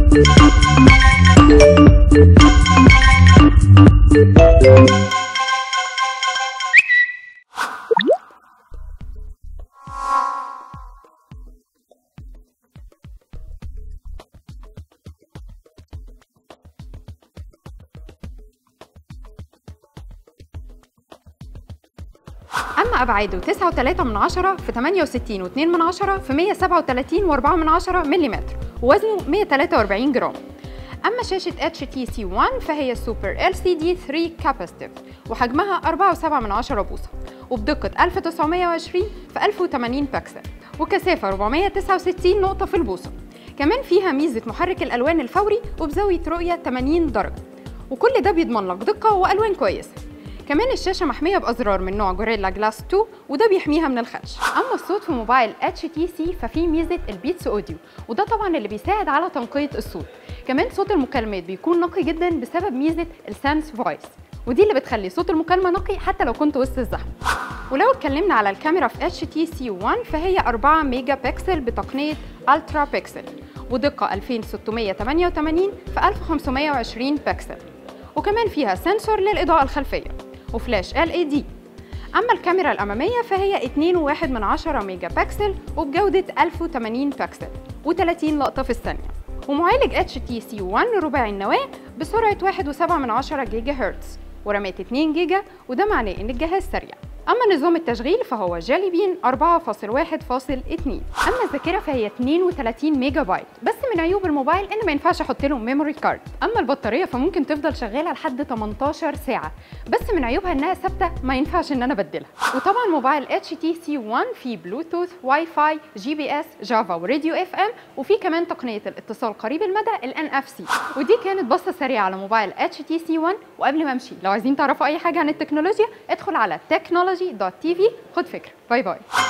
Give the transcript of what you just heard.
أما أبعاده 9.3 من عشرة في 68 و2 من عشرة في 137 و4 من عشرة ملم ووزنه 143 جرام أما شاشة HTC One فهي سوبر LCD 3 كاباسيتيف وحجمها 4.7 من عشرة بوصة وبدقة 1920 في 1080 بكسل وكثافة 469 نقطة في البوصة كمان فيها ميزة محرك الألوان الفوري وبزاوية رؤية 80 درجة وكل ده بيضمن لك دقة وألوان كويسة كمان الشاشة محمية بأزرار من نوع جوريلا جلاس 2 وده بيحميها من الخدش أما الصوت في موبايل HTC ففيه ميزة البيتس أوديو وده طبعا اللي بيساعد على تنقية الصوت كمان صوت المكالمات بيكون نقي جدا بسبب ميزة السانس فويس ودي اللي بتخلي صوت المكالمة نقي حتى لو كنت وسط الزحمة ولو اتكلمنا على الكاميرا في HTC One فهي 4 ميجا بكسل بتقنية الترا بكسل ودقة 2688 في 1520 بكسل وكمان فيها سنسور للإضاءة الخلفية وفلاش LED أما الكاميرا الأمامية فهي 2.1 من 10 ميجا بكسل وبجودة 1080 بكسل و30 لقطة في الثانية ومعالج HTC One رباعي النواة بسرعة 1.7 من 10 جيجا هرتز ورامات 2 جيجا وده معناه إن الجهاز سريع أما نظام التشغيل فهو جالي بين 4.1.2 أما الذاكرة فهي 32 ميجا بايت بس من عيوب الموبايل إن ما ينفعش أحط له ميموري كارد أما البطارية فممكن تفضل شغالة لحد 18 ساعة بس من عيوبها إنها ثابتة ما ينفعش إن أنا أبدلها وطبعا موبايل HTC One فيه بلوتوث واي فاي جي بي اس جافا وراديو اف ام وفيه كمان تقنية الاتصال قريب المدى ال NFC ودي كانت بصة سريعة على موبايل HTC One وقبل ما امشي لو عايزين تعرفوا اي حاجة عن التكنولوجيا ادخل على technology.tv خد فكرة باي باي